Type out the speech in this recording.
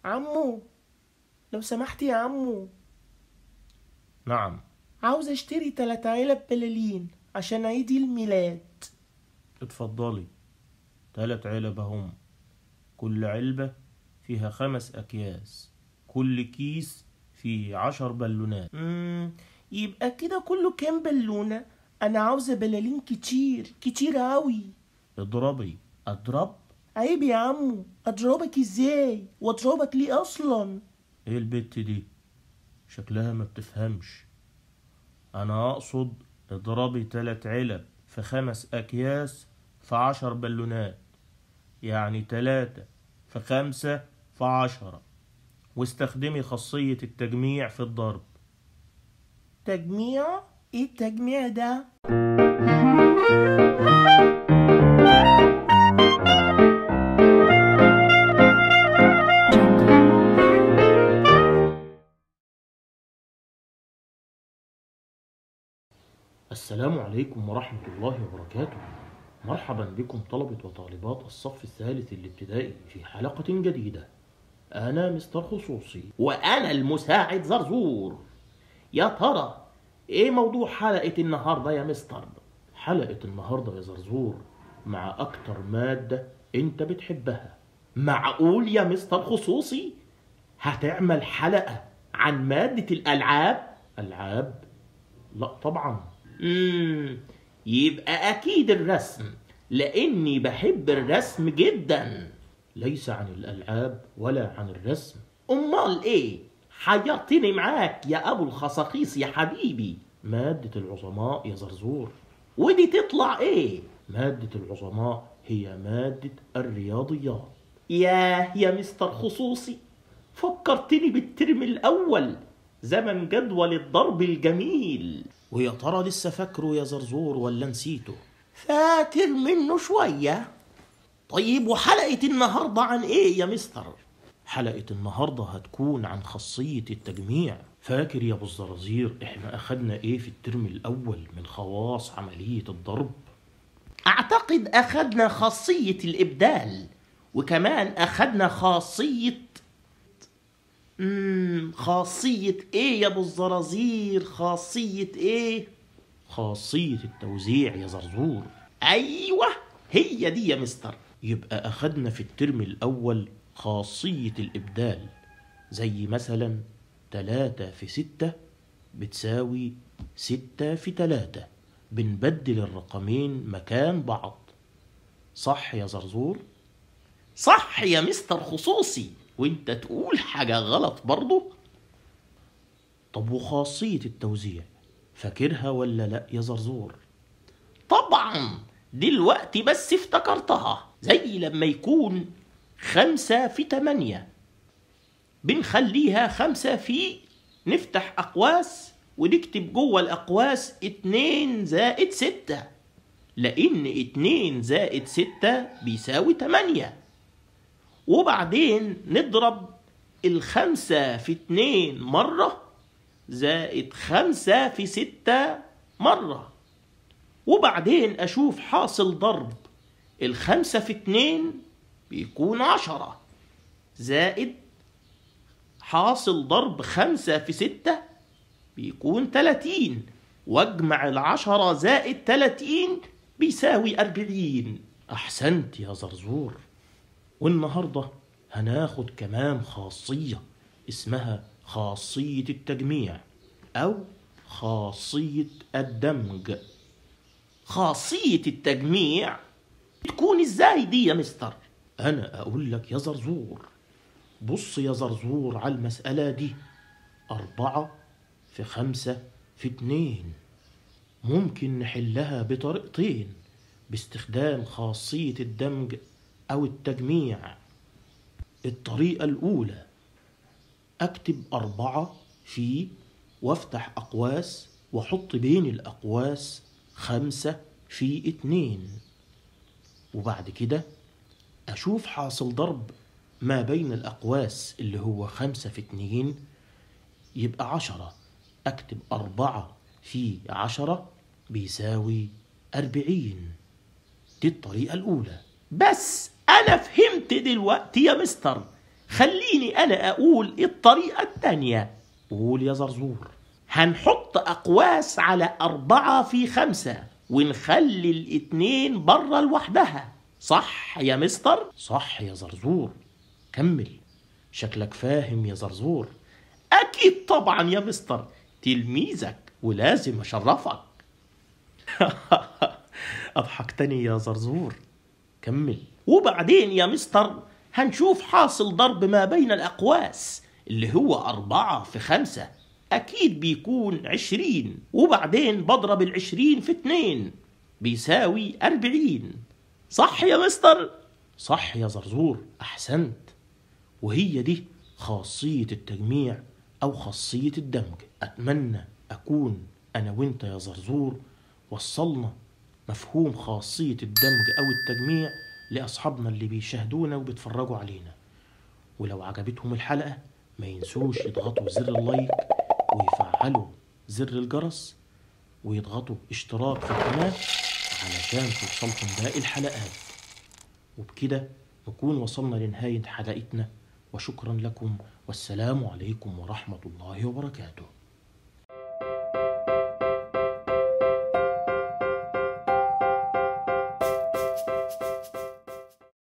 عمو لو سمحت يا عمو نعم عاوز اشتري تلات علب بلالين عشان عيد الميلاد اتفضلي تلات علب هم كل علبة فيها خمس أكياس كل كيس فيه عشر بالونات مم. يبقى كده كله كام بالونة انا عاوزة بلالين كتير كتير اوي اضربي أضرب عيب يا عمو اضربك ازاي واضربك ليه اصلا ايه البت دي شكلها ما بتفهمش انا اقصد اضربي تلات علب في خمس اكياس في عشر بالونات يعني تلاتة في خمسة في عشرة واستخدمي خاصية التجميع في الضرب تجميع ايه التجميع ده السلام عليكم ورحمة الله وبركاته مرحبا بكم طلبة وطالبات الصف الثالث الابتدائي في حلقة جديدة أنا مستر خصوصي وأنا المساعد زرزور يا ترى إيه موضوع حلقة النهاردة يا مستر؟ حلقة النهاردة يا زرزور مع أكتر مادة أنت بتحبها معقول يا مستر خصوصي؟ هتعمل حلقة عن مادة الألعاب؟ ألعاب؟ لا طبعا مم. يبقى أكيد الرسم لأني بحب الرسم جدا ليس عن الألعاب ولا عن الرسم أمال إيه؟ حيرتني معاك يا أبو الخصاقيص يا حبيبي مادة العظماء يا زرزور ودي تطلع إيه؟ مادة العظماء هي مادة الرياضيات ياه يا مستر خصوصي فكرتني بالترم الأول زمن جدول الضرب الجميل ويا ترى لسه فاكره يا زرزور ولا نسيته فاكر منه شوية طيب وحلقة النهاردة عن إيه يا مستر؟ حلقة النهاردة هتكون عن خاصية التجميع فاكر يا ابو الزرازير احنا اخدنا ايه في الترم الاول من خواص عملية الضرب أعتقد أخدنا خاصية الإبدال وكمان أخدنا خاصية مم خاصية إيه يا أبو الزرازير خاصية إيه؟ خاصية التوزيع يا زرزور أيوة هي دي يا مستر يبقى أخدنا في الترم الأول خاصية الإبدال زي مثلا تلاتة في ستة بتساوي ستة في تلاتة بنبدل الرقمين مكان بعض صح يا زرزور؟ صح يا مستر خصوصي وانت تقول حاجة غلط برضه طب وخاصية التوزيع فاكرها ولا لا يا زرزور؟ طبعا دلوقتي بس افتكرتها زي لما يكون خمسة في تمانية بنخليها خمسة في نفتح أقواس ونكتب جوه الأقواس اتنين زائد ستة لأن اتنين زائد ستة بيساوي تمانية وبعدين نضرب الخمسة في اتنين مرة زائد خمسة في ستة مرة وبعدين أشوف حاصل ضرب الخمسة في اتنين بيكون عشرة زائد حاصل ضرب خمسة في ستة بيكون تلاتين واجمع العشرة زائد تلاتين بيساوي أربعين أحسنت يا زرزور والنهاردة هناخد كمان خاصية اسمها خاصية التجميع أو خاصية الدمج خاصية التجميع تكون ازاي دي يا مستر أنا أقول لك يا زرزور بص يا زرزور على المسألة دي أربعة في خمسة في اتنين ممكن نحلها بطريقتين باستخدام خاصية الدمج أو التجميع الطريقة الأولى أكتب أربعة في وافتح أقواس وأحط بين الأقواس خمسة في اتنين وبعد كده أشوف حاصل ضرب ما بين الأقواس اللي هو خمسة في اتنين يبقى عشرة أكتب أربعة في عشرة بيساوي أربعين دي الطريقة الأولى بس أنا فهمت دلوقتي يا مستر خليني أنا أقول الطريقة التانية قول يا زرزور هنحط أقواس على أربعة في خمسة ونخلي الاتنين برا لوحدها صح يا مستر؟ صح يا زرزور كمل شكلك فاهم يا زرزور أكيد طبعا يا مستر تلميذك ولازم أشرفك أضحكتني يا زرزور كمل وبعدين يا مستر هنشوف حاصل ضرب ما بين الأقواس اللي هو أربعة في خمسة أكيد بيكون عشرين وبعدين بضرب العشرين في اتنين بيساوي أربعين صح يا مستر؟ صح يا زرزور أحسنت وهي دي خاصية التجميع أو خاصية الدمج أتمنى أكون أنا وإنت يا زرزور وصلنا مفهوم خاصية الدمج أو التجميع لأصحابنا اللي بيشاهدونا وبيتفرجوا علينا ولو عجبتهم الحلقة ما ينسوش يضغطوا زر اللايك ويفعلوا زر الجرس ويضغطوا اشتراك في القناة علشان توصلكم باقي الحلقات وبكده نكون وصلنا لنهاية حلقتنا وشكرا لكم والسلام عليكم ورحمة الله وبركاته